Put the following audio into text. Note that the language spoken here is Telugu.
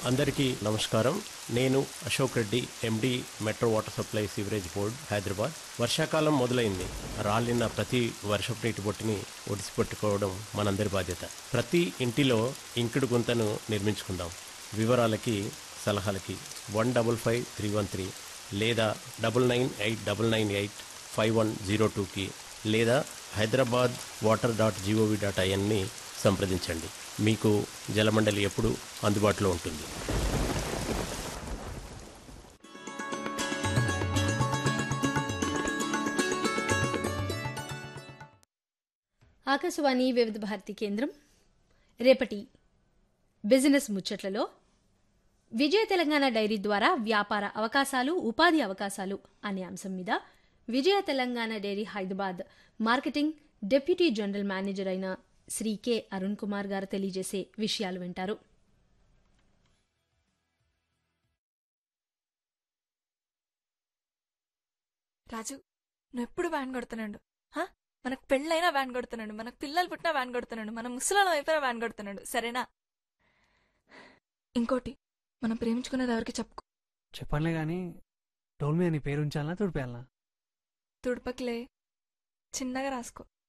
అందరికీ నమస్కారం నేను Ashok Reddy MD metro water supply sewerage board Hyderabad వర్షాకాలం మొదలైంది రాలిన ప్రతి వర్షపు నీటి బొట్టుని ఒడిసి పట్టుకోవడం మనందరి బాధ్యత ప్రతి ఇంటిలో ఇంకుడు గుంతను నిర్మించుకుందాం వివరాలకి సలహాలకి one double five three one three లేదా double nine eight double nine eight five one zero టూకి లేదా Hyderabad water dot GOV dot ఐఎన్ని సంప్రదించండి మీకు జలమండలి ఎప్పుడు అందుబాటులో ఉంటుంది ఆకాశవాణి వివిధ భారతి కేంద్రం రేపటి బిజినెస్ ముచ్చట్లలో విజయ తెలంగాణ డైరీ ద్వారా వ్యాపార అవకాశాలు ఉపాధి అవకాశాలు అనే అంశం మీద Vijaya Telangana dairy Hyderabad marketing deputy general manager అయిన శ్రీ కె అరుణ్ కుమార్ గారు తెలియజేసే విషయాలు వింటారు రాజు నువ్వు ఎప్పుడు వ్యాన్ కొడుతున్నాడు హా? మనకు పెళ్ళైనా వ్యాన్ కొడుతున్నాడు మనకు పిల్లలు పుట్టినా వ్యాన్ కొడుతున్నాడు మనం ముసలాళ్ళం అయిపోయినా వ్యాన్ కొడుతున్నాడు సరేనా ఇంకోటి మనం ప్రేమించుకునేది ఎవరికి చెప్పుకో చెప్పనులే గాని డోల్ మీద నీ పేరు ఉంచాలనా తుడిపేయాలనా తుడపకిలే చిన్నగా రాసుకో